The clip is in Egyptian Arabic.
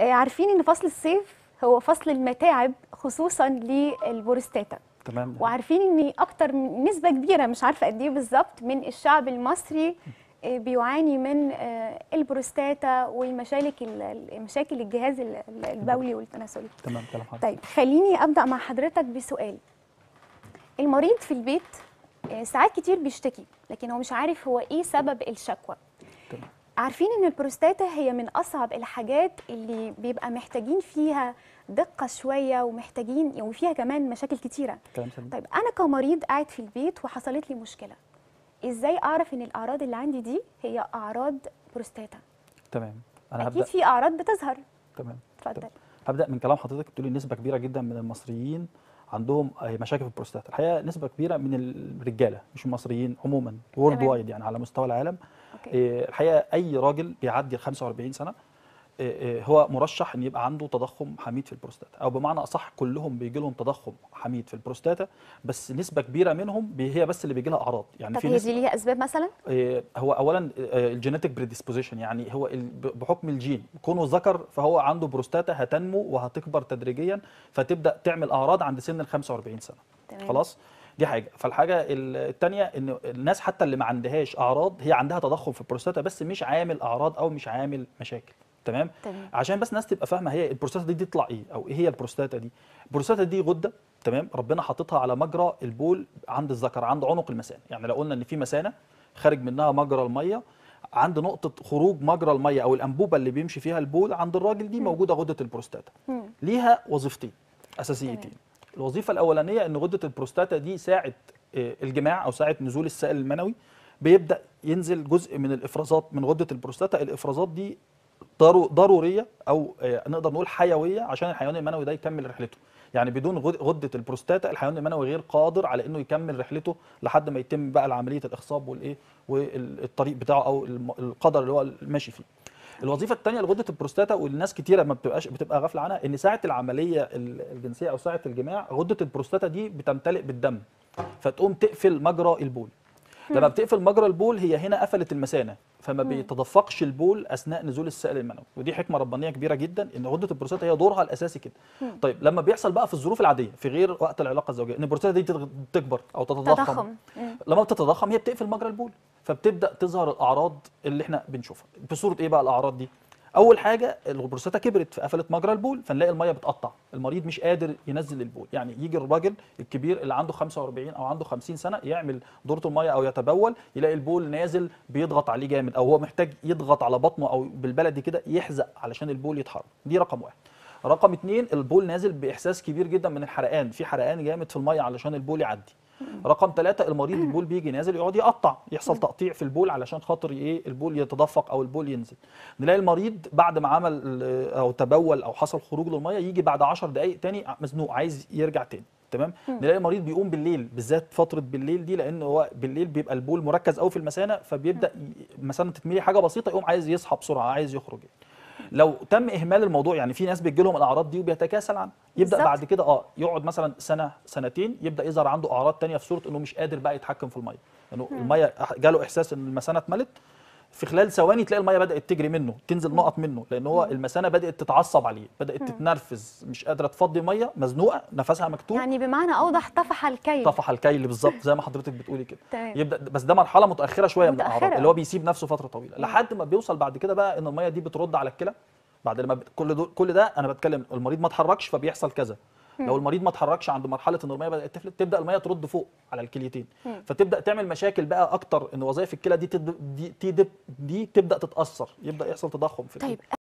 آه، عارفين ان فصل الصيف هو فصل المتاعب خصوصا للبروستاتا تمام وعارفين ان اكتر من نسبه كبيره مش عارفه قد ايه بالظبط من الشعب المصري آه، بيعاني من آه، البروستاتا ومشاكل ال- مشاكل الجهاز ال- ال- البولي والتناسلي تمام كلام حضرتك طيب خليني ابدا مع حضرتك بسؤال المريض في البيت آه، ساعات كتير بيشتكي لكن هو مش عارف هو ايه سبب الشكوى تمام عارفين ان البروستاتا هي من اصعب الحاجات اللي بيبقى محتاجين فيها دقه شويه ومحتاجين وفيها كمان مشاكل كتيره كلام سليم طيب انا كمريض قاعد في البيت وحصلت لي مشكله ازاي اعرف ان الاعراض اللي عندي دي هي اعراض بروستاتا تمام انا اكيد هبدا في اعراض بتظهر تمام اتفضل هبدا من كلام حضرتك بتقولي نسبه كبيره جدا من المصريين عندهم آه، مشاكل في البروستاتا الحقيقه نسبه كبيره من الرجاله مش المصريين عموما وورلد تمام. وايد يعني على مستوى العالم اوكي آه، الحقيقه اي راجل بيعدي ال 45 سنه آه، آه، هو مرشح ان يبقى عنده تضخم حميد في البروستاتا او بمعنى اصح كلهم بيجي لهم تضخم حميد في البروستاتا بس نسبه كبيره منهم بي- هي بس اللي بيجي لها اعراض يعني طب في هي نسبه دي ليها اسباب مثلا آه، هو اولا الجينيتك بريدisposition يعني هو ال- ب- بحكم الجين كونه ذكر فهو عنده بروستاتا هتنمو وهتكبر تدريجيا فتبدا تعمل اعراض عند سن ال 45 سنه تمام خلاص دي حاجه فالحاجه الثانيه ان الناس حتى اللي ما عندهاش اعراض هي عندها تضخم في البروستاتا بس مش عامل اعراض او مش عامل مشاكل تمام تمام عشان بس الناس تبقى فاهمه هي البروستاتا دي, دي تطلع ايه او ايه هي البروستاتا دي البروستاتا دي غده تمام ربنا حاططها على مجرى البول عند الذكر عند عنق المثانه يعني لو قلنا ان في مثانه خارج منها مجرى الميه عند نقطه خروج مجرى الميه او الانبوبه اللي بيمشي فيها البول عند الراجل دي مم. موجوده غده البروستاتا مم. ليها وظيفتين اساسيتين تمام. الوظيفه الاولانيه ان غده البروستاتا دي ساعه آه، الجماع او ساعه نزول السائل المنوي بيبدا ينزل جزء من الافرازات من غده البروستاتا الافرازات دي ضرو- ضروريه او آه، نقدر نقول حيويه عشان الحيوان المنوي ده يكمل رحلته يعني بدون غد- غده البروستاتا الحيوان المنوي غير قادر على انه يكمل رحلته لحد ما يتم بقى عمليه الاخصاب والايه والطريق بتاعه او الم- القدر اللي هو ماشي فيه الوظيفه الثانيه لغده البروستاتا والناس كتيره ما بتبقاش بتبقى غافله عنها ان ساعه العمليه ال- الجنسيه او ساعه الجماع غده البروستاتا دي بتمتلئ بالدم فتقوم تقفل مجرى البول لما بتقفل مجرى البول هي هنا قفلت المثانه فما مم. بيتدفقش البول اثناء نزول السائل المنوي ودي حكمه ربانيه كبيره جدا ان غده البروستاتا هي دورها الاساسي كده مم. طيب لما بيحصل بقى في الظروف العاديه في غير وقت العلاقه الزوجيه ان البروستاتا دي تتغ- تكبر او تتضخم تضخم مم. لما بتتضخم هي بتقفل مجرى البول فبتبدا تظهر الاعراض اللي احنا بنشوفها بصوره ايه بقى الاعراض دي اول حاجه البروستاتا كبرت فقفلت مجرى البول فنلاقي الميه بتقطع المريض مش قادر ينزل البول يعني يجي الراجل الكبير اللي عنده 45 او عنده 50 سنه يعمل دوره الميه او يتبول يلاقي البول نازل بيضغط عليه جامد او هو محتاج يضغط على بطنه او بالبلدي كده يحزق علشان البول يتحرك دي رقم واحد رقم اتنين البول نازل باحساس كبير جدا من الحرقان في حرقان جامد في الميه علشان البول يعدي رقم ثلاثة المريض البول بيجي نازل يقعد يقطع يحصل تقطيع في البول علشان خاطر ايه البول يتدفق او البول ينزل نلاقي المريض بعد ما عمل آه، او تبول او حصل خروج للميه يجي بعد 10 دقائق تاني مزنوق عايز يرجع تاني تمام نلاقي المريض بيقوم بالليل بالذات فتره بالليل دي لان هو بالليل بيبقى البول مركز قوي في المثانه فبيبدا ي- المثانه تتملي حاجه بسيطه يقوم عايز يصحى بسرعه عايز يخرج لو تم اهمال الموضوع يعني في ناس بتجي لهم الاعراض دي وبيتكاسل عنها يبدا بالظبط. بعد كده اه يقعد مثلا سنه سنتين يبدا يظهر عنده اعراض تانية في صوره انه مش قادر بقى يتحكم في الميه يعني الميه جاله احساس ان المثانه اتملت في خلال ثواني تلاقي الميه بدات تجري منه تنزل نقط منه لان هو المثانه بدات تتعصب عليه بدات تتنرفز مش قادره تفضي ميه مزنوقه نفسها مكتوم يعني بمعنى اوضح طفح الكيل طفح الكيل بالظبط زي ما حضرتك بتقولي كده تمام يبدا بس ده مرحله متاخره شويه من الاعراض متأخرة. اللي هو بيسيب نفسه فتره طويله لحد ما بيوصل بعد كده بقى ان الميه دي بترد على الكلى بعد لما بت- كل دول كل ده انا بتكلم المريض ما اتحركش فبيحصل كذا لو المريض ما اتحركش عند مرحله ان الميه بدات تفلت تبدا الميه ترد فوق على الكليتين مم. فتبدا تعمل مشاكل بقى اكتر ان وظائف الكلى دي تد- دي دي, دي تبدا تتاثر يبدا يحصل تضخم في الكلى. طيب